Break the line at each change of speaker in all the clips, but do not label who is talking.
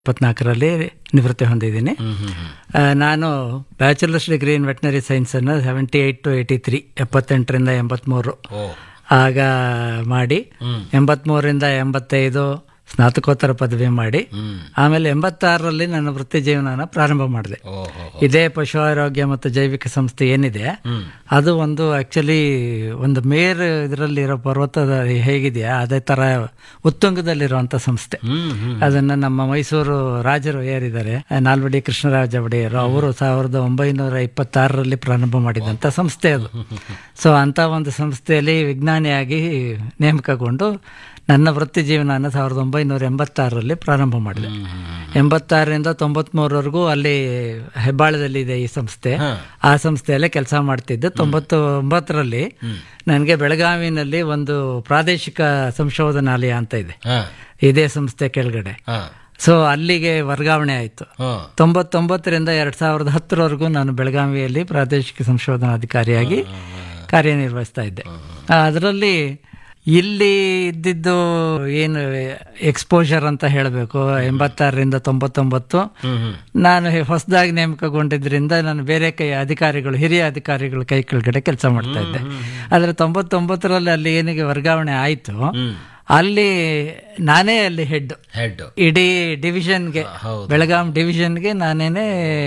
ಇಪ್ಪತ್ನಾಲ್ಕರಲ್ಲಿ ನಿವೃತ್ತಿ ಹೊಂದಿದ್ದೀನಿ
ಹ್ಮ್ ಹ್ಮ್ ಹ್ಮ್
ಆ, ನಾನು ಬ್ಯಾಚುಲರ್ಸ್ ಡಿಗ್ರಿ ಇನ್ ವೆಟನರಿ ಸೈನ್ಸನ್ನು seventy eight to eighty three ಎಪ್ಪತ್ತೆಂಟರಿಂದ ಎಂಬತ್ತ್ಮೂರು
ಓ
ಆಗ ಮಾಡಿ
ಹ್ಮ್
ಎಂಬತ್ತ್ಮೂರರಿಂದ ಎಂಬತ್ತೈದು ಸ್ನಾತಕೋತ್ತರ ಪದವಿ ಮಾಡಿ
ಹ್ಮ್
ಆಮೇಲೆ ಎಂಬತ್ತಾರರಲ್ಲಿ ನನ್ನ ವೃತ್ತಿ ಜೀವನನ ಪ್ರಾರಂಭ ಮಾಡಿದೆ
ಓ ಹೋ
ಇದೇ ಪಶು ಆರೋಗ್ಯ ಮತ್ತು ಜೈವಿಕ ಸಂಸ್ಥೆ ಏನಿದೆ
ಹ್ಮ್
ಅದು ಒಂದು ಆಕ್ಚುಲಿ ಒಂದು ಮೇರ್ ಇದರಲ್ಲಿರೋ ಪರ್ವತದ ಹೇಗಿದೆಯಾ ಅದೇ ತರ ಉತ್ತುಂಗದಲ್ಲಿರುವಂತ ಸಂಸ್ಥೆ
ಹ್ಮ್ ಹ್ಮ್
ಅದನ್ನ ನಮ್ಮ ಮೈಸೂರು ರಾಜರು ಏರಿದ್ದಾರೆ ನಾಲ್ವಡಿ ಕೃಷ್ಣರಾಜ ಒಡೆಯರು ಅವರು ಸಾವಿರದ ಒಂಬೈನೂರ ಇಪ್ಪತ್ತಾರರಲ್ಲಿ ಪ್ರಾರಂಭ ಮಾಡಿದಂಥ ಸಂಸ್ಥೆ ಅದು ಸೊ ಅಂತ ಒಂದು ಸಂಸ್ಥೆಯಲ್ಲಿ ವಿಜ್ಞಾನಿಯಾಗಿ ನೇಮಕಗೊಂಡು ನನ್ನ ವೃತ್ತಿ ಜೀವನನ ಸಾವಿರದ ಒಂಬೈನೂರ ಎಂಬತ್ತಾರರಲ್ಲಿ ಪ್ರಾರಂಭ ಮಾಡಿದೆ
ಹ್ಮ್ ಹ್ಮ್ ಹ್ಮ್
ಎಂಬತ್ತಾರರಿಂದ ತೊಂಬತ್ಮೂರವರೆಗೂ ಅಲ್ಲಿ ಹೆಬ್ಬಾಳದಲ್ಲಿದೆ ಈ ಸಂಸ್ಥೆ
ಹಾ.
ಆ ಸಂಸ್ಥೆಯಲ್ಲೇ ಕೆಲಸ ಮಾಡ್ತಿದ್ದೆ ತೊಂಬತ್ತೊಂಬತ್ತರಲ್ಲಿ ನನಗೆ ಬೆಳಗಾವಿನಲ್ಲಿ ಒಂದು ಪ್ರಾದೇಶಿಕ ಸಂಶೋಧನಾಲಯ ಅಂತ ಇದೆ
ಹಾ
ಇದೇ ಸಂಸ್ಥೆ ಕೆಳಗಡೆ
ಹಾ
ಸೊ ಅಲ್ಲಿಗೆ ವರ್ಗಾವಣೆ ಆಯಿತು
ಹಾ
ತೊಂಬತ್ತೊಂಬತ್ತರಿಂದ ಎರಡ್ ಸಾವಿರದ ಹತ್ತರವರೆಗೂ ನಾನು ಬೆಳಗಾವಿಯಲ್ಲಿ ಪ್ರಾದೇಶಿಕ ಸಂಶೋಧನಾಧಿಕಾರಿಯಾಗಿ ಕಾರ್ಯನಿರ್ವಹಿಸ್ತಾ ಇದ್ದೆ ಅದರಲ್ಲಿ ಇಲ್ಲಿ ಇದ್ದಿದ್ದು ಏನು ಎಕ್ಸ್ಪೋಜರ್ ಅಂತ ಹೇಳಬೇಕು ಎಂಬತ್ತಾರರಿಂದ ತೊಂಬತ್ತೊಂಬತ್ತು
ಹ್ಮ್ ಹ್ಮ್
ನಾನು ಹೊಸದಾಗಿ ನೇಮಕಗೊಂಡಿದ್ರಿಂದ ನಾನು ಬೇರೆ ಕೈ ಅಧಿಕಾರಿಗಳು ಹಿರಿಯ ಅಧಿಕಾರಿಗಳ ಕೈ ಕೆಳಗಡೆ ಕೆಲಸ ಮಾಡ್ತಾ ಇದ್ದೆ ಆದರೆ ತೊಂಬತ್ತೊಂಬತ್ತರಲ್ಲಿ ಅಲ್ಲಿ ಏನಿಗೆ ವರ್ಗಾವಣೆ ಆಯಿತು
ಹ್ಮ್
ಅಲ್ಲಿ ನಾನೇ ಅಲ್ಲಿ ಹೆಡ್
ಹೆಡ್
ಇಡೀ ಡಿವಿಷನ್ಗೆ
ಹೌದು.
ಬೆಳಗಾಂ ಡಿವಿಷನ್ಗೆ ನಾನೇನೆ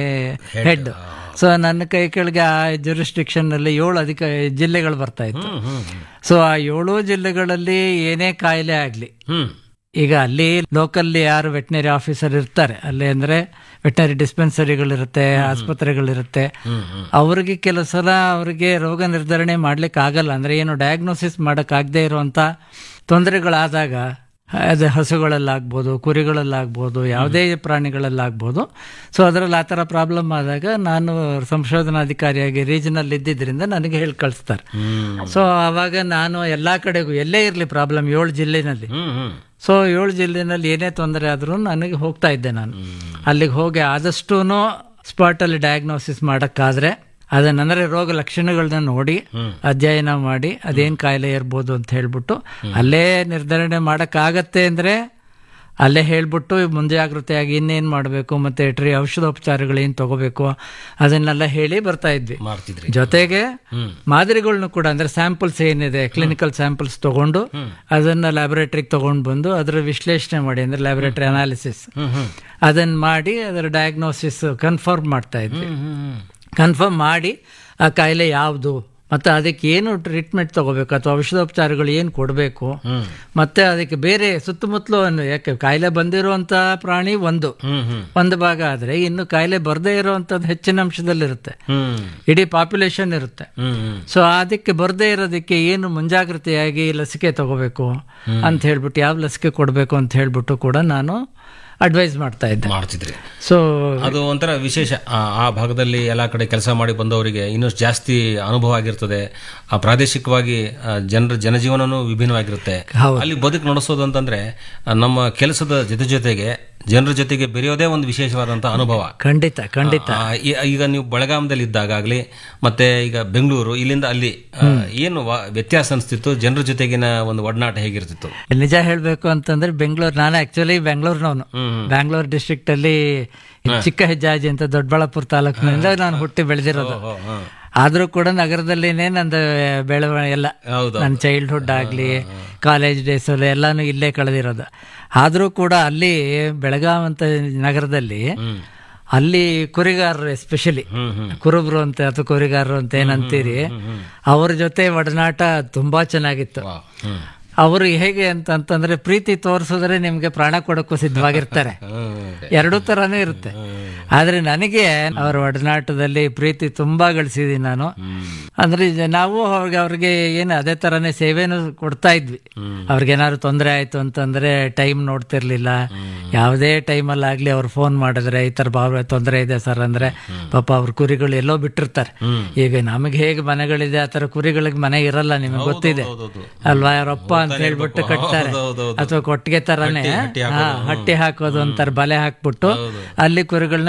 ಹೆಡ್ ಸೊ ನನ್ನ ಕೈ ಕೆಳಗೆ ಆ jurisdiction ನಲ್ಲಿ ಏಳು ಅಧಿಕ ಜಿಲ್ಲೆಗಳು ಬರ್ತಾ ಇತ್ತು
ಹ್ಮ್ ಹ್ಮ್ ಹ್ಮ್
ಸೊ ಆ ಏಳು ಜಿಲ್ಲೆಗಳಲ್ಲಿ ಏನೇ ಕಾಯಿಲೆ ಆಗಲಿ
ಹ್ಮ್
ಈಗ ಅಲ್ಲಿ ಲೋಕಲ್ಲಿ ಯಾರು ವೆಟನರಿ ಆಫೀಸರ್ ಇರ್ತಾರೆ ಅಲ್ಲಿ ಅಂದ್ರೆ ವೆಟನರಿ ಡಿಸ್ಪೆನ್ಸರಿಗಳಿರುತ್ತೆ ಆಸ್ಪತ್ರೆಗಳಿರುತ್ತೆ
ಹ್ಮ್ ಹ್ಮ್
ಅವ್ರಿಗೆ ಕೆಲವು ಸಲ ಅವರಿಗೆ ರೋಗ ನಿರ್ಧರಣೆ ಮಾಡ್ಲಿಕ್ಕೆ ಆಗಲ್ಲ ಅಂದ್ರೆ ಏನು ಡಯಾಗ್ನೋಸಿಸ್ ಆಗದೆ ಇರುವಂತ ತೊಂದರೆಗಳಾದಾಗ ಅದು ಹಸುಗಳಲ್ಲಾಗ್ಬೋದು ಕುರಿಗಳಲ್ಲಾಗ್ಬೋದು ಯಾವುದೇ ಪ್ರಾಣಿಗಳಲ್ಲಾಗ್ಬೋದು ಸೊ ಅದರಲ್ಲಿ ಆ ಥರ ಪ್ರಾಬ್ಲಮ್ ಆದಾಗ ನಾನು ಸಂಶೋಧನಾಧಿಕಾರಿಯಾಗಿ ರೀಜನಲ್ ಇದ್ದಿದ್ದರಿಂದ ನನಗೆ ಹೇಳಿ ಕಳಿಸ್ತಾರೆ
ಹ್ಮ್
ಸೊ ಆವಾಗ ನಾನು ಎಲ್ಲಾ ಕಡೆಗೂ ಎಲ್ಲೇ ಇರಲಿ ಪ್ರಾಬ್ಲಮ್ ಏಳು ಜಿಲ್ಲೆನಲ್ಲಿ
ಹ್ಮ್ ಹ್ಮ್
ಸೊ ಏಳು ಜಿಲ್ಲೆನಲ್ಲಿ ಏನೇ ತೊಂದರೆ ಆದ್ರೂ ನನಗೆ ಹೋಗ್ತಾ ಇದ್ದೆ ನಾನು ಅಲ್ಲಿಗೆ ಹೋಗಿ ಆದಷ್ಟೂ ಸ್ಪಾಟಲ್ಲಿ ಡಯಾಗ್ನೋಸಿಸ್ ಮಾಡೋಕ್ಕಾದ್ರೆ ಅದನ್ನಂದ್ರೆ ರೋಗ ಲಕ್ಷಣಗಳನ್ನ ನೋಡಿ ಅಧ್ಯಯನ ಮಾಡಿ ಅದೇನ್ ಕಾಯಿಲೆ ಇರ್ಬೋದು ಅಂತ ಹೇಳ್ಬಿಟ್ಟು ಅಲ್ಲೇ ನಿರ್ಧರಣೆ ಮಾಡೋಕ್ಕಾಗತ್ತೆ ಅಂದ್ರೆ ಅಲ್ಲೇ ಹೇಳ್ಬಿಟ್ಟು ಮುಂಜಾಗ್ರತೆಯಾಗಿ ಇನ್ನೇನು ಮಾಡಬೇಕು ಮತ್ತೆ ಟ್ರೀ ಔಷಧೋಪಚಾರಗಳು ಏನು ತಗೋಬೇಕು ಅದನ್ನೆಲ್ಲ ಹೇಳಿ ಬರ್ತಾ ಇದ್ವಿ
ಮಾಡ್ತಿದ್ರಿ
ಜೊತೆಗೆ
ಹ್ಮ್
ಮಾದರಿಗಳನ್ನ ಕೂಡ ಅಂದ್ರೆ ಸ್ಯಾಂಪಲ್ಸ್ ಏನಿದೆ ಕ್ಲಿನಿಕಲ್ ಸ್ಯಾಂಪಲ್ಸ್ ತಗೊಂಡು ಅದನ್ನ ಲ್ಯಾಬೊರೇಟರಿಗೆ ತಗೊಂಡು ಬಂದು ಅದರ ವಿಶ್ಲೇಷಣೆ ಮಾಡಿ ಅಂದ್ರೆ ಲ್ಯಾಬೊರೇಟರಿ ಅನಾಲಿಸಿಸ್
ಹ್ಮ್ ಹ್ಮ್
ಅದನ್ನ ಮಾಡಿ ಅದರ ಡಯಾಗ್ನೋಸಿಸ್ ಕನ್ಫರ್ಮ್ ಮಾಡ್ತಾ ಇದ್ವಿ
ಹ್ಮ್ ಹ್ಮ್
ಕನ್ಫರ್ಮ್ ಮಾಡಿ ಆ ಕಾಯಿಲೆ ಯಾವುದು ಮತ್ತೆ ಅದಕ್ಕೆ ಏನು ಟ್ರೀಟ್ಮೆಂಟ್ ತಗೋಬೇಕು ಅಥವಾ ಔಷಧೋಪಚಾರಗಳು ಏನು ಕೊಡಬೇಕು
ಹ್ಮ್
ಮತ್ತೆ ಅದಕ್ಕೆ ಬೇರೆ ಸುತ್ತಮುತ್ತಲು ಅನ್ನು- ಯಾಕೆ ಕಾಯಿಲೆ ಬಂದಿರುವಂತ ಪ್ರಾಣಿ ಒಂದು
ಹ್ಮ್ ಹ್ಮ್
ಒಂದು ಭಾಗ ಆದ್ರೆ ಇನ್ನು ಕಾಯಿಲೆ ಬರದೇ ಇರುವಂತದ್ದು ಹೆಚ್ಚಿನ ಅಂಶದಲ್ಲಿರುತ್ತೆ
ಹ್ಮ್
ಇಡೀ ಪಾಪ್ಯುಲೇಷನ್ ಇರುತ್ತೆ
ಹ್ಮ್ ಹ್ಮ್
ಸೊ ಅದಕ್ಕೆ ಬರದೇ ಇರೋದಕ್ಕೆ ಏನು ಮುಂಜಾಗ್ರತೆಯಾಗಿ ಲಸಿಕೆ ತಗೋಬೇಕು ಅಂತ ಹೇಳ್ಬಿಟ್ಟು ಯಾವ ಲಸಿಕೆ ಕೊಡಬೇಕು ಅಂತ ಹೇಳ್ಬಿಟ್ಟು ಕೂಡ ನಾನು ಅಡ್ವೈಸ್ ಮಾಡ್ತಾ ಇದ್ದೆ
ಮಾಡ್ತಿದ್ರಿ
ಸೊ
ಅದು ಒಂಥರ ವಿಶೇಷ ಆ ಆ ಭಾಗದಲ್ಲಿ ಎಲ್ಲ ಕಡೆ ಕೆಲಸ ಮಾಡಿ ಬಂದವರಿಗೆ ಇನ್ನಷ್ಟು ಜಾಸ್ತಿ ಅನುಭವ ಆಗಿರ್ತದೆ ಆ ಪ್ರಾದೇಶಿಕವಾಗಿ ಆ, ಜನರ ಜನಜೀವನನೂ ವಿಭಿನ್ನವಾಗಿರುತ್ತೆ
ಹೌದು.
ಅಲ್ಲಿ ಬದುಕು ನಡೆಸೋದು ಅಂತಂದ್ರೆ ಆ, ನಮ್ಮ ಕೆಲಸದ ಜೊತೆ ಜೊತೆಗೆ ಜನರ ಜೊತೆಗೆ ಬೆರೆಯೋದೇ ಒಂದು ವಿಶೇಷವಾದಂತಹ ಅನುಭವ
ಖಂಡಿತ ಖಂಡಿತ
ಆ, ಈ- ಈಗ ನೀವು ಬೆಳಗಾಮದಲ್ಲಿ ಇದ್ದಾಗಲಿ ಮತ್ತೆ ಈಗ ಬೆಂಗಳೂರು ಇಲ್ಲಿಂದ ಅಲ್ಲಿ ಆ, ಏನು ವ- ವ್ಯತ್ಯಾಸ ಅನಿಸ್ತಿತ್ತು ಜನರ ಜೊತೆಗಿನ ಒಂದು ಒಡನಾಟ ಹೇಗಿರ್ತಿತ್ತು
ನಿಜ ಹೇಳ್ಬೇಕು ಅಂತಂದ್ರೆ ಬೆಂಗಳೂರು ನಾನು ಆಕ್ಚುಲಿ ಬೆಂಗಳೂರಿನವನು
ಹ್ಮ್
ಬ್ಯಾಂಗ್ಳೂರ್ ಡಿಸ್ಟ್ರಿಕ್ಟ್ ಅಲ್ಲಿ ಚಿಕ್ಕ ಹೆಜ್ಜಾಜಿ ಅಂತ ದೊಡ್ಡಬಳ್ಳಾಪುರ ತಾಲೂಕಿನಿಂದ ನಾನು ಹುಟ್ಟಿ ಬೆಳೆದಿರೋದು
ಓ, ಹ.
ಆದ್ರೂ ಕೂಡ ನಗರದಲ್ಲಿನೇ ನಂದು ಬೆಳವಣಿಗೆ ಎಲ್ಲ
ಹೌದು
ನನ್ನ ಚೈಲ್ಡ್ಹುಡ್ ಆಗಲಿ ಕಾಲೇಜ್ ಡೇಸ್ ಎಲ್ಲಾನು ಇಲ್ಲೇ ಕಳೆದಿರೋದು ಆದರೂ ಕೂಡ ಅಲ್ಲಿ ಬೆಳಗಾವ್ ಅಂತ ನಗರದಲ್ಲಿ
ಹ್ಮ್
ಅಲ್ಲಿ ಕುರಿಗಾರರು ಎಸ್ಪೆಷಲಿ
ಹ್ಮ್ ಹ್ಮ್
ಕುರುಬ್ರು ಅಂತ ಅಥವಾ ಕುರಿಗಾರರು ಅಂತ ಏನಂತೀರಿ ಅವ್ರ ಜೊತೆ ಒಡನಾಟ ತುಂಬಾ ಚೆನ್ನಾಗಿತ್ತು
ವಾವ್. ಹ್ಮ್
ಅವರು ಹೇಗೆ ಅಂತ ಅಂತಂದ್ರೆ ಪ್ರೀತಿ ತೋರಿಸಿದ್ರೆ ನಿಮ್ಗೆ ಪ್ರಾಣ ಕೊಡಕ್ಕೂ ಸಿದ್ಧವಾಗಿರ್ತಾರೆ
ಹ್ಮ್
ಎರಡೂ ತರಾನು ಇರುತ್ತೆ ಆದ್ರೆ ನನಗೆ ಅವರ ಒಡನಾಟದಲ್ಲಿ ಪ್ರೀತಿ ತುಂಬಾ ಗಳಿಸಿದೀನಿ ನಾನು ಅಂದ್ರೆ ಈಗ ನಾವು ಅವ್ರಿಗೆ ಅವ್ರಿಗೆ ಏನು ಅದೇ ತರಾನೇ ಸೇವೆನೂ ಕೊಡ್ತಾ ಇದ್ವಿ ಅವ್ರಿಗೇನಾದ್ರು ತೊಂದರೆ ಆಯ್ತು ಅಂತಂದ್ರೆ ಟೈಮ್ ನೋಡ್ತಿರ್ಲಿಲ್ಲ ಯಾವುದೇ ಟೈಮಲ್ಲಿ ಆಗ್ಲಿ ಅವ್ರು ಫೋನ್ ಮಾಡಿದ್ರೆ ಈ ತರ ಭಾವ ತೊಂದರೆ ಇದೆ ಸರ್ ಅಂದ್ರೆ ಪಾಪ ಅವ್ರ ಕುರಿಗಳು ಎಲ್ಲೋ ಬಿಟ್ಟಿರ್ತಾರೆ ಈಗ ನಮಗೆ ಹೇಗೆ ಮನೆಗಳಿದೆ ಆ ತರ ಕುರಿಗಳಿಗೆ ಮನೆ ಇರಲ್ಲ ನಿಮಗೆ ಗೊತ್ತಿದೆ
ಹೌದೌದು.
ಅಲ್ವಾ ಯಾರಪ್ಪ ಅಂತ ಹೇಳ್ಬಿಟ್ಟು ಕಟ್ತಾರೆ
ಹೌದೌದು.
ಅಥವಾ ಕೊಟ್ಟಿಗೆ ತರಾನೇ ಹಾ, ಹಟ್ಟಿ ಹಾಕೋದು ಅಂತಾರೆ ಬಲೆ ಹಾಕ್ಬಿಟ್ಟು ಅಲ್ಲಿ ಕುರಿಗಳನ್ನ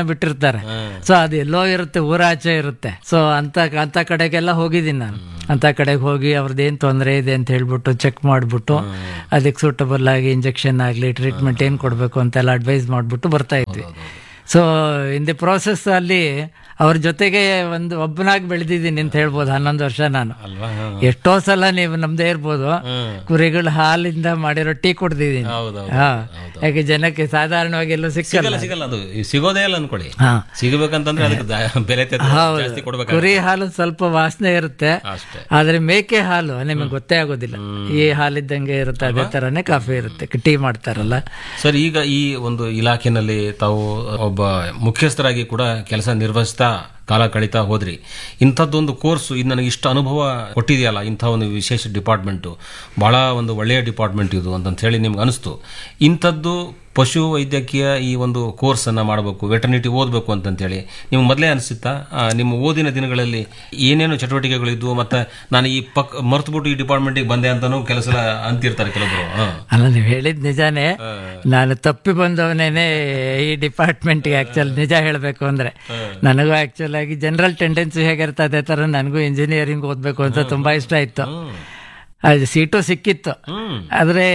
ಬಿಟ್ಟಿರ್ತಾರೆ ಸೊ ಅದು ಎಲ್ಲೋ ಇರುತ್ತೆ ಊರಾಚೆ ಇರುತ್ತೆ ಸೊ ಅಂತ ಅಂತ ಕಡೆಗೆಲ್ಲ ಹೋಗಿದ್ದೀನಿ ನಾನು ಅಂತ ಕಡೆಗೆ ಹೋಗಿ ಅವ್ರದ್ದು ಏನು ತೊಂದರೆ ಇದೆ ಅಂತ ಹೇಳ್ಬಿಟ್ಟು ಚೆಕ್ ಮಾಡಿಬಿಟ್ಟು ಅದಕ್ಕೆ ಸೂಟಬಲ್ ಆಗಿ ಇಂಜೆಕ್ಷನ್ ಆಗಲಿ ಟ್ರೀಟ್ಮೆಂಟ್ ಏನು ಕೊಡಬೇಕು ಅಂತೆಲ್ಲ ಅಡ್ವೈಸ್ ಮಾಡಿಬಿಟ್ಟು ಬರ್ತಾ ಇದ್ವಿ ಸೊ ಇನ್ ದಿ ಪ್ರೋಸೆಸ್ ಅಲ್ಲಿ ಅವ್ರ ಜೊತೆಗೆ ಒಂದು ಒಬ್ಬನಾಗಿ ಬೆಳೆದಿದ್ದೀನಿ ಅಂತ ಹೇಳ್ಬೋದು ಹನ್ನೊಂದು ವರ್ಷ ನಾನು
ಅಲ್ವಾ ಹ.
ಎಷ್ಟೋ ಸಲ ನೀವು ನಮ್ದೇ ಇರ್ಬೋದು
ಹ್ಮ್.
ಕುರಿಗಳ ಹಾಲಿಂದ ಮಾಡಿರೋ ಟೀ ಕುಡ್ದಿದ್ದೀನಿ
ಹೌದೌದು
ಹಾ ಯಾಕೆ ಜನಕ್ಕೆ ಸಾಧಾರಣವಾಗಿ ಎಲ್ಲೂ ಸಿಕ್ಕಲ್ಲ
ಸಿಗಲ್ಲ ಸಿಗಲ್ಲ ಅದು ಈ ಸಿಗೋದೇ ಇಲ್ಲ ಅನ್ಕೊಳ್ಳಿ
ಹಾ
ಸಿಗಬೇಕಂತಂದ್ರೆ ಅದಕ್ಕೆ ದ- ಬೆಲೆ ತೆತ್ತು ಜಾಸ್ತಿ ಕೊಡ್ಬೇಕು
ಕುರಿ ಹಾಲು ಸ್ವಲ್ಪ ವಾಸನೆ ಇರುತ್ತೆ
ಅಷ್ಟೇ
ಆದ್ರೆ ಮೇಕೆ ಹಾಲು ನಿಮಗೆ ಗೊತ್ತೇ ಆಗೋದಿಲ್ಲ ಈ ಹಾಲಿದ್ದಂಗೆ ಇರುತ್ತೆ ಅದೇ ತರನೇ ಕಾಫಿ ಇರುತ್ತೆ ಟೀ ಮಾಡ್ತಾರಲ್ಲ
ಸರ್ ಈಗ ಈ ಒಂದು ಇಲಾಖೆನಲ್ಲಿ ತಾವು ಒಬ್ಬ ಮುಖ್ಯಸ್ಥರಾಗಿ ಕೂಡ ಕೆಲಸ ನಿರ್ವಹಿಸ್ತಾ ಕಾಲ ಕಳೀತಾ ಹೋದ್ರಿ ಇಂಥದ್ದೊಂದು ಕೋರ್ಸ್ ಇದು ನನಗೆ ಇಷ್ಟು ಅನುಭವ ಕೊಟ್ಟಿದೆಯಲ್ಲ ಇಂಥ ಒಂದು ವಿಶೇಷ ಡಿಪಾರ್ಟ್ಮೆಂಟು ಬಹಳ ಒಂದು ಒಳ್ಳೆಯ ಡಿಪಾರ್ಟ್ಮೆಂಟ್ ಇದು ಅಂತಂತ ಹೇಳಿ ನಿಮ್ಗೆ ಅನಿಸ್ತು ಇಂಥದ್ದು ಪಶು ವೈದ್ಯಕೀಯ ಈ ಒಂದು ಕೋರ್ಸನ್ನು ಮಾಡಬೇಕು ವೆಟರ್ನಿಟಿ ಓದಬೇಕು ಅಂತಂತೇಳಿ ನಿಮ್ಗೆ ಮೊದಲೇ ಅನಿಸುತ್ತಾ ಆ, ನಿಮ್ಮ ಓದಿನ ದಿನಗಳಲ್ಲಿ ಏನೇನು ಚಟುವಟಿಕೆಗಳಿದ್ವು ಮತ್ತು ನಾನು ಈ ಪಕ್ ಮರ್ತುಬಿಟ್ಟು ಈ ಡಿಪಾರ್ಟ್ಮೆಂಟಿಗೆ ಬಂದೆ ಅಂತಲೂ ಕೆಲಸ ಅಂತಿರ್ತಾರೆ ಕೆಲವೊಬ್ಬರು ಹಾಂ
ಅಲ್ಲ ನೀವು ಹೇಳಿದ್ ನಿಜಾನೇ ನಾನು ತಪ್ಪಿ ಬಂದವನೇನೆ ಈ ಡಿಪಾರ್ಟ್ಮೆಂಟ್ಗೆ ಆಕ್ಚುಲ್ ನಿಜ ಹೇಳಬೇಕು ಅಂದ್ರೆ ನನಗೂ ಆಕ್ಚುಲ್ ಆಗಿ ಜನರಲ್ ಟೆಂಡೆನ್ಸಿ ಹೇಗಿರುತ್ತೆ ಅದೇ ತರ ನನಗೂ ಇಂಜಿನಿಯರಿಂಗ್ ಓದಬೇಕು ಅಂತ ತುಂಬಾ ಇಷ್ಟ ಇತ್ತು ಅದು ಸೀಟು ಸಿಕ್ಕಿತ್ತು
ಹ್ಮ್
ಆದರೆ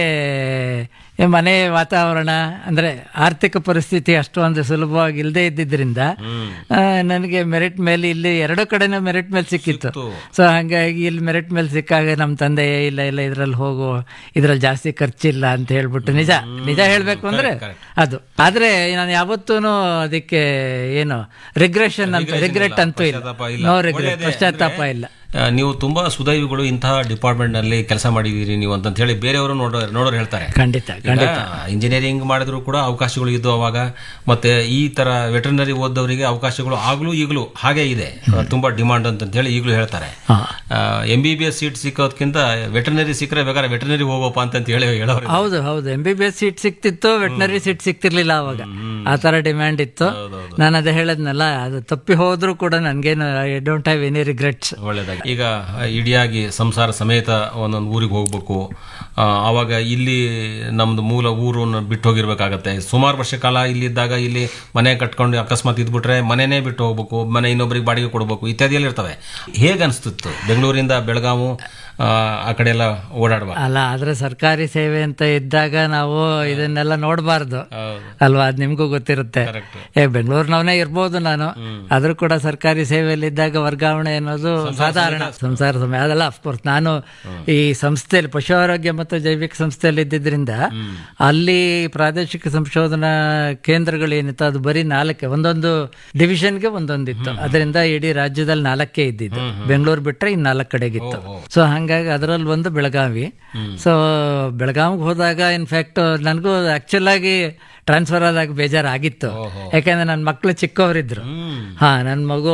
ಈ ಮನೆ ವಾತಾವರಣ ಅಂದರೆ ಆರ್ಥಿಕ ಪರಿಸ್ಥಿತಿ ಅಷ್ಟೊಂದು ಸುಲಭವಾಗಿ ಇಲ್ಲದೆ ಇದ್ದಿದ್ದರಿಂದ ಆ, ನನಗೆ ಮೆರಿಟ್ ಮೇಲೆ ಇಲ್ಲಿ ಎರಡು ಕಡೆನೂ ಮೆರಿಟ್ ಮೇಲೆ ಸಿಕ್ಕಿತ್ತು ಸೊ ಹಾಗಾಗಿ ಇಲ್ಲಿ ಮೆರಿಟ್ ಮೇಲೆ ಸಿಕ್ಕಾಗ ನಮ್ಮ ತಂದೆ "ಏ, ಇಲ್ಲ ಇಲ್ಲ ಇದ್ರಲ್ಲಿ ಹೋಗು ಇದ್ರಲ್ಲಿ ಜಾಸ್ತಿ ಖರ್ಚಿಲ್ಲ ಅಂತ ಹೇಳ್ಬಿಟ್ಟು ನಿಜ ನಿಜ ಹೇಳಬೇಕು ಅಂದ್ರೆ ಅದು ಆದ್ರೆ ನಾನು ಯಾವತ್ತೂ ಅದಕ್ಕೆ ಏನು ರಿಗ್ರೆಷನ್ ಅಂತ ರಿಗ್ರೆಟ್ ಅಂತೂ ಇಲ್ಲ
ಪಶ್ಚಾತ್ತಾಪ ಇಲ್ಲ.
ನೋ ರಿಗ್ರೆಟ್
ಒಳ್ಳೆಯದೇ.
ಪಶ್ಚಾತ್ತಾಪ ಇಲ್ಲ
ಆ, ನೀವು ತುಂಬಾ ಸುದೈವಿಗಳು ಇಂತಹ ಡಿಪಾರ್ಟ್ಮೆಂಟ್ ನಲ್ಲಿ ಕೆಲಸ ಮಾಡಿದೀರಿ ನೀವು ಅಂತ ಹೇಳಿ ಬೇರೆಯವರು ನೋಡೋ ನೋಡೋರು ಹೇಳ್ತಾರೆ
ಖಂಡಿತ ಖಂಡಿತ
ಇಂಜಿನಿಯರಿಂಗ್ ಮಾಡಿದ್ರು ಕೂಡ ಅವಕಾಶಗಳು ಇದ್ದು ಅವಾಗ ಮತ್ತೆ ಈ ತರ ವೆಟರ್ನರಿ ಓದೋರಿಗೆ ಅವಕಾಶಗಳು ಆಗ್ಲೂ ಈಗಲೂ ಹಾಗೆ ಇದೆ ಆ, ತುಂಬಾ ಡಿಮಾಂಡ್ ಅಂತ ಹೇಳಿ ಈಗಲೂ ಹೇಳ್ತಾರೆ
ಹಾ
M B B S seat ಸಿಕ್ಕೋದ್ಕಿಂತ ವೆಟರ್ನರಿ ಸಿಕ್ಕರೆ ಬೇಕಾದ್ರೆ ವೆಟರ್ನರಿ ಹೋಗೋಪ ಅಂತ ಹೇಳಿ ಹೇಳೋರು
ಹೌದು ಹೌದು M B B S seat ಸಿಕ್ತಿತ್ತು ವೆಟನರಿ ಸೀಟ್ ಸಿಕ್ತಿರ್ಲಿಲ್ಲ ಅವಾಗ ಆ ತರ ಡಿಮ್ಯಾಂಡ್ ಇತ್ತು ನಾನು ಅದೇ ಹೇಳದ್ನಲ್ಲ ಅದು ತಪ್ಪಿ ಹೋದ್ರೂ ಕೂಡ ನನ್ಗೇನು I don't have any regrets
ಒಳ್ಳೇದಾಗಿ ಈಗ ಇಡಿಯಾಗಿ ಸಂಸಾರ ಸಮೇತ ಒಂದೊಂದು ಊರಿಗೆ ಹೋಗ್ಬೇಕು ಆ, ಆವಾಗ ಇಲ್ಲಿ ನಮ್ದು ಮೂಲ ಊರನ್ನು ಬಿಟ್ಟು ಹೋಗಿರ್ಬೇಕಾಗತ್ತೆ ಸುಮಾರು ವರ್ಷ ಕಾಲ ಇಲ್ಲಿದ್ದಾಗ ಇಲ್ಲಿ ಮನೆ ಕಟ್ಕೊಂಡು ಅಕಸ್ಮಾತ್ ಇದ್ಬಿಟ್ರೆ ಮನೆನೇ ಬಿಟ್ಟು ಹೋಗ್ಬೇಕು ಮನೆ ಇನ್ನೊಬ್ಬರಿಗೆ ಬಾಡಿಗೆ ಕೊಡಬೇಕು ಇತ್ಯಾದಿ ಎಲ್ಲ ಇರ್ತವೆ ಹೇಗೆ ಅನಿಸ್ತಿತ್ತು ಬೆಂಗಳೂರಿಂದ ಬೆಳಗಾವು ಆ, ಆ ಕಡೆ ಎಲ್ಲ ಓಡಾಡುವಾಗ
ಅಲ್ಲ ಆದ್ರೆ ಸರ್ಕಾರಿ ಸೇವೆ ಅಂತ ಇದ್ದಾಗ ನಾವು ಇದನ್ನೆಲ್ಲ ನೋಡಬಾರ್ದು
ಹೌದು
ಅಲ್ವಾ ಅದ್ ನಿಮ್ಗೂ ಗೊತ್ತಿರುತ್ತೆ
ಕರೆಕ್ಟ್
ಏ ಬೆಂಗಳೂರಿನವನೇ ಇರ್ಬೋದು ನಾನು ಆದ್ರೂ ಕೂಡ ಸರ್ಕಾರಿ ಸೇವೆಯಲ್ಲಿ ಇದ್ದಾಗ ವರ್ಗಾವಣೆ ಅನ್ನೋದು ಸಾಧಾರಣ ಸಂಸಾರ ಸಮಯ ಅದಲ್ಲ ಅಫ್ಕೋರ್ಸ್ ನಾನು ಈ ಸಂಸ್ಥೆಯಲ್ಲಿ ಪಶು ಆರೋಗ್ಯ ಮತ್ತು ಜೈವಿಕ ಸಂಸ್ಥೆಯಲ್ಲಿ ಇದ್ದಿದ್ರಿಂದ ಅಲ್ಲಿ ಪ್ರಾದೇಶಿಕ ಸಂಶೋಧನಾ ಕೇಂದ್ರಗಳು ಏನಿತ್ತು ಅದು ಬರೀ ನಾಲ್ಕೆ ಒಂದೊಂದು ಡಿವಿಷನ್ಗೆ ಒಂದೊಂದಿತ್ತು ಅದರಿಂದ ಇಡೀ ರಾಜ್ಯದಲ್ಲಿ ನಾಲ್ಕೇ ಇದ್ದಿದ್ದು ಬೆಂಗಳೂರು ಬಿಟ್ರೆ ಇನ್ ನಾಲ್ಕು ಕಡೆಗಿತ್ತು ಸೊ ಹಂಗಾಗಿ ಅದರಲ್ಲಿ ಒಂದು ಬೆಳಗಾವಿ ಸೊ ಬೆಳಗಾವಿಗೆ ಹೋದಾಗ ಇನ್ಫ್ಯಾಕ್ಟ್ ನನಗೂ ಆಕ್ಚುಲ್ ಆಗಿ ಟ್ರಾನ್ಸ್ಫರ್ ಆದಾಗ ಬೇಜಾರಾಗಿತ್ತು ಯಾಕಂದ್ರೆ ನನ್ನ ಮಕ್ಕಳು ಚಿಕ್ಕವರಿದ್ರು
ಹ್ಮ್
ಹಾ ನನ್ನ ಮಗು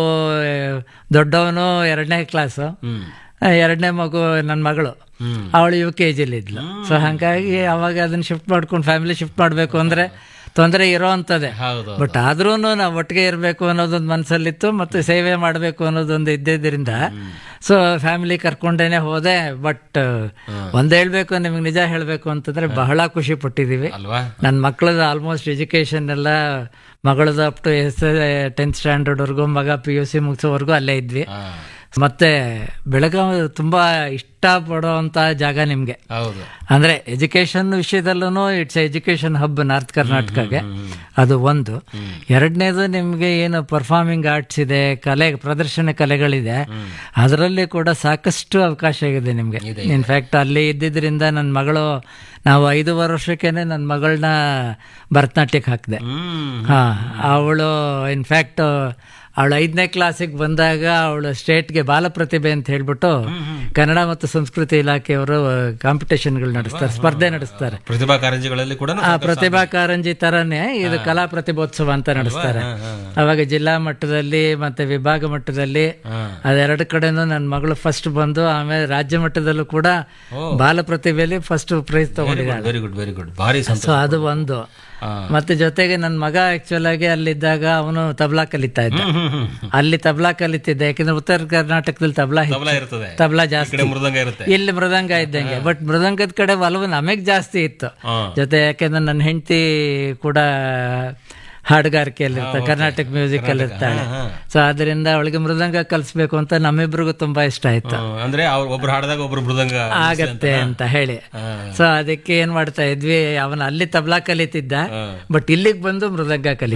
ದೊಡ್ಡವನು ಎರಡನೇ ಕ್ಲಾಸು
ಹ್ಮ್
ಎರಡನೇ ಮಗು ನನ್ನ ಮಗಳು
ಹ್ಮ್.
ಅವಳು ಯು ಕೆ ಜಿಲಿ ಇದ್ಲು ಸೊ ಹಾಗಾಗಿ ಅವಾಗ ಅದನ್ನ ಶಿಫ್ಟ್ ಮಾಡ್ಕೊಂಡು ಫ್ಯಾಮಿಲಿ ಶಿಫ್ಟ್ ಮಾಡಬೇಕು ಅಂದ್ರೆ ತೊಂದರೆ ಇರೋ ಅಂಥದ್ದೇ
ಹೌದು
ಬಟ್ ಆದ್ರೂ ನಾವು ಒಟ್ಟಿಗೆ ಇರಬೇಕು ಅನ್ನೋದೊಂದು ಮನಸ್ಸಲ್ಲಿತ್ತು ಮತ್ತು ಸೇವೆ ಮಾಡಬೇಕು ಅನ್ನೋದೊಂದು ಇದ್ದಿದ್ದರಿಂದ ಸೊ ಫ್ಯಾಮಿಲಿ ಕರ್ಕೊಂಡೇನೆ ಹೋದೆ ಬಟ್ ಒಂದ್ ಹೇಳ್ಬೇಕು ನಿಮ್ಗೆ ನಿಜ ಹೇಳ್ಬೇಕು ಅಂತಂದ್ರೆ ಬಹಳ ಖುಷಿ ಪಟ್ಟಿದೀವಿ
ಅಲ್ವಾ
ನನ್ನ ಮಕ್ಕಳದ್ದು ಆಲ್ಮೋಸ್ಟ್ ಎಜುಕೇಶನ್ ಎಲ್ಲ ಮಗಳದು ಅಪ್ ಟು ಎಸ್ ಟೆಂತ್ ಸ್ಟ್ಯಾಂಡರ್ಡ್ವರೆಗೂ ಮಗ ಪಿ ಯು ಸಿ ಮುಗಿಸೋವರೆಗೂ ಅಲ್ಲೇ ಇದ್ವಿ
ಹಾ
ಮತ್ತೆ ಬೆಳಗಾವಿ ತುಂಬಾ ಇಷ್ಟಪಡುವಂತ ಜಾಗ ನಿಮ್ಗೆ
ಹೌದು
ಅಂದ್ರೆ ಎಜುಕೇಶನ್ ವಿಷಯದಲ್ಲೂ ಇಟ್ಸ್ ಎಜುಕೇಶನ್ ಹಬ್ ನಾರ್ತ್ ಕರ್ನಾಟಕಗೆ ಅದು ಒಂದು ಎರಡನೇದು ನಿಮ್ಗೆ ಏನು ಪರ್ಫಾರ್ಮಿಂಗ್ ಆರ್ಟ್ಸ್ ಇದೆ ಕಲೆ ಪ್ರದರ್ಶನ ಕಲೆಗಳಿದೆ ಅದರಲ್ಲಿ ಕೂಡ ಸಾಕಷ್ಟು ಅವಕಾಶ ಇದೆ ನಿಮ್ಗೆ ಇನ್ಫ್ಯಾಕ್ಟ್ ಅಲ್ಲಿ ಇದ್ದಿದ್ರಿಂದ ನನ್ನ ಮಗಳು ನಾವು ಐದೂವರೆ ವರ್ಷಕ್ಕೇನೆ ನನ್ನ ಮಗಳನ್ನ ಭರತನಾಟ್ಯಕ್ಕೆ ಹಾಕಿದೆ
ಹ್ಮ್
ಹಾ ಅವಳು ಇನ್ಫ್ಯಾಕ್ಟ್ ಅವಳು ಐದನೇ ಕ್ಲಾಸಿಗೆ ಬಂದಾಗ ಅವಳು ಸ್ಟೇಟ್ಗೆ ಬಾಲ ಪ್ರತಿಭೆ ಅಂತ ಹೇಳ್ಬಿಟ್ಟು ಕನ್ನಡ ಮತ್ತು ಸಂಸ್ಕೃತಿ ಇಲಾಖೆಯವರು ಕಾಂಪಿಟೇಷನ್ಗಳು ನಡೆಸ್ತಾರೆ ಸ್ಪರ್ಧೆ ನಡೆಸ್ತಾರೆ
ಪ್ರತಿಭಾ ಕಾರಂಜಿಗಳಲ್ಲಿ ಕೂಡ
ಆ ಪ್ರತಿಭಾ ಕಾರಂಜಿ ತರನೇ ಇದು ಕಲಾ ಪ್ರತಿಭೋತ್ಸವ ಅಂತ ನಡೆಸ್ತಾರೆ ಅವಾಗ ಜಿಲ್ಲಾ ಮಟ್ಟದಲ್ಲಿ ಮತ್ತೆ ವಿಭಾಗ ಮಟ್ಟದಲ್ಲಿ
ಹಾ.
ಅದೆರಡು ಕಡೆನೂ ನನ್ನ ಮಗಳು ಫಸ್ಟ್ ಬಂದು ಆಮೇಲೆ ರಾಜ್ಯ ಮಟ್ಟದಲ್ಲೂ ಕೂಡ ಬಾಲ ಪ್ರತಿಭೆಯಲ್ಲಿ ಫಸ್ಟ್ ಪ್ರೈಸ್ ತಗೊಂಡಿದ್ದಾಳೆ
ವೆರಿ ಗುಡ್ ವೆರಿ ಗುಡ್ ಭಾರಿ ಸಂತೋಷ
ಸೊ ಅದು ಒಂದು
ಹಾ.
ಮತ್ತೆ ಜೊತೆಗೆ ನನ್ನ ಮಗ ಆಕ್ಚುಲ್ ಆಗಿ ಅಲ್ಲಿದ್ದಾಗ ಅವನು ತಬ್ಲಾ ಕಲಿತಾ ಇದ್ದ
ಹ್ಮ್, ಹ್ಮ್, ಹ್ಮ್.
ಅಲ್ಲಿ ತಬ್ಲಾ ಕಲಿತಿದ್ದ ಯಾಕಂದ್ರೆ ಉತ್ತರ ಕರ್ನಾಟಕದಲ್ಲಿ ತಬ್ಲಾ ಹೆಚ್ಚು.
ತಬಲ ಇರ್ತದೆ
ತಬ್ಲಾ
ಈ
ಜಾಸ್ತಿ
ಕಡೆ ಮೃದಂಗ ಇರುತ್ತೆ
ಇಲ್ಲಿ ಮೃದಂಗ ಇದ್ದಂಗೆ ಬಟ್ ಮೃದಂಗದ ಕಡೆ ಒಲವು ನಮಗ್ ಜಾಸ್ತಿ ಇತ್ತು
ಹಾ.
ಜೊತೆ ಯಾಕೆಂದ್ರೆ ನನ್ನ ಹೆಂಡತಿ ಕೂಡ ಹಾಡುಗಾರಿಕೆಯಲ್ಲಿ ಇರ್ತಾಳೆ ಕರ್ನಾಟಕ ಮ್ಯೂಸಿಕ್ ಅಲ್ಲಿ ಇರ್ತಾಳೆ ಸೊ ಅದರಿಂದ ಅವಳಿಗೆ ಮೃದಂಗ ಕಲಿಸ್ಬೇಕು ಅಂತ ನಮ್ಮಿಬ್ರಿಗೂ ತುಂಬಾ ಇಷ್ಟ ಆಯ್ತು
ಹ್ಮ್. ಅಂದ್ರೆ ಅವ್ರು ಒಬ್ರು ಹಾಡಿದಾಗ ಒಬ್ರು ಮೃದಂಗ
ಆಗತ್ತೆ ಅಂತ ಹೇಳಿ ಸೊ ಅದಕ್ಕೆ ಏನ್ ಮಾಡ್ತಾ ಇದ್ವಿ ಅವನ ಅಲ್ಲಿ ತಬ್ಲಾ ಕಲಿತಿದ್ದ ಬಟ್ ಇಲ್ಲಿಗೆ ಬಂದು ಮೃದಂಗ ಕಲಿ